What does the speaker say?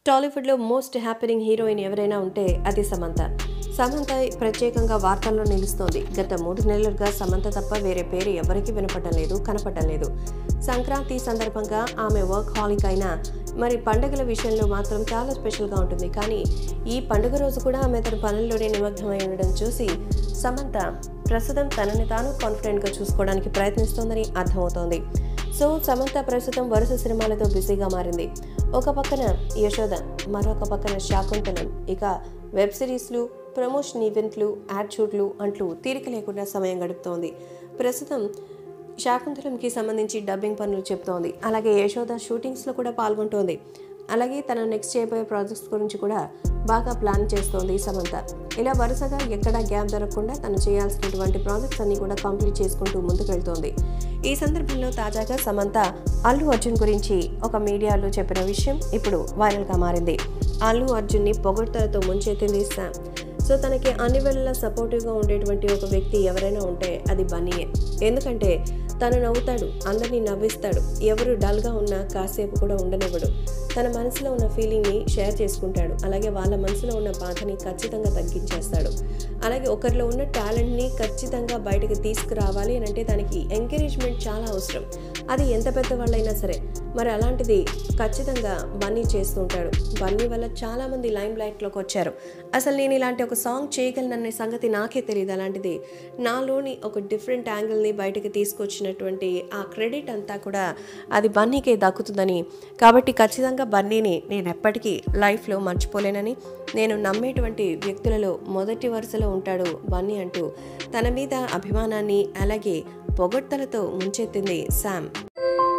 టాలీవుడ్లో most happening heroine ఎవరైనా ఉంటే అది సమంత సమంత ప్రత్యేకంగా వార్తల్లో నిలుస్తోంది గత మూడు నెలలుగా సమంత తప్ప వేరే పేరు ఎవరికీ వినపడడం లేదు కనపడడం లేదు సంక్రాంతి సందర్భంగా ఆమె వర్క్ హాలిక్ అయినా మరి పండుగల విషయంలో మాత్రం చాలా స్పెషల్గా ఉంటుంది కానీ ఈ పండుగ రోజు కూడా ఆమె తన పనుల్లోనే నిమగ్నమై ఉండడం చూసి సమంత ప్రస్తుతం తనని తాను కాన్ఫిడెంట్గా చూసుకోవడానికి ప్రయత్నిస్తోందని అర్థమవుతోంది సో సమంత ప్రస్తుతం వరుస సినిమాలతో బిజీగా మారింది ఒక పక్కన యశోద మరొక పక్కన శాకుంతలం ఇక వెబ్ సిరీస్లు ప్రమోషన్ ఈవెంట్లు యాడ్ షూట్లు అంటూ తీరిక లేకుండా సమయం గడుపుతోంది ప్రస్తుతం శాకుంతలంకి సంబంధించి డబ్బింగ్ పనులు చెప్తోంది అలాగే యశోద షూటింగ్స్లో కూడా పాల్గొంటోంది అలాగే తన నెక్స్ట్ చేయబోయే ప్రాజెక్ట్స్ గురించి కూడా బాగా ప్లాన్ చేస్తోంది సమంత ఇలా వరుసగా ఎక్కడా గ్యాప్ దొరకకుండా తను చేయాల్సినటువంటి ప్రాజెక్ట్స్ అన్ని కూడా కంప్లీట్ చేసుకుంటూ ముందుకెళ్తోంది ఈ సందర్భంలో తాజాగా సమంత అల్లు అర్జున్ గురించి ఒక మీడియాలో చెప్పిన విషయం ఇప్పుడు వైరల్గా మారింది అల్లు అర్జున్ని పొగడ్తలతో ముంచెత్తింది శామ్ సో తనకి అన్ని వేళలా సపోర్టివ్గా ఉండేటువంటి ఒక వ్యక్తి ఎవరైనా ఉంటే అది బన్నీయే ఎందుకంటే తను నవ్వుతాడు అందరినీ నవ్విస్తాడు ఎవరు డల్గా ఉన్నా కాసేపు కూడా ఉండనివ్వడు తన మనసులో ఉన్న ఫీలింగ్ని షేర్ చేసుకుంటాడు అలాగే వాళ్ళ మనసులో ఉన్న బాధని ఖచ్చితంగా తగ్గించేస్తాడు అలాగే ఒకరిలో ఉన్న టాలెంట్ని ఖచ్చితంగా బయటకు తీసుకురావాలి అని అంటే దానికి ఎంకరేజ్మెంట్ చాలా అవసరం అది ఎంత పెద్ద వాళ్ళైనా సరే మరి అలాంటిది ఖచ్చితంగా బన్నీ చేస్తూ ఉంటాడు బన్నీ వల్ల చాలామంది లైమ్ లైట్లోకి వచ్చారు అసలు నేను ఇలాంటి ఒక సాంగ్ చేయగలననే సంగతి నాకే తెలియదు అలాంటిది నాలోని ఒక డిఫరెంట్ యాంగిల్ని బయటకు తీసుకొచ్చినటువంటి ఆ క్రెడిట్ అంతా కూడా అది బన్నీకే దక్కుతుందని కాబట్టి ఖచ్చితంగా బన్నీని నేను ఎప్పటికీ లైఫ్లో మర్చిపోలేనని నేను నమ్మేటువంటి వ్యక్తులలో మొదటి వరుసలో ఉంటాడు బన్నీ అంటూ తన మీద అభిమానాన్ని అలాగే పొగడ్తలతో ముంచెత్తింది శామ్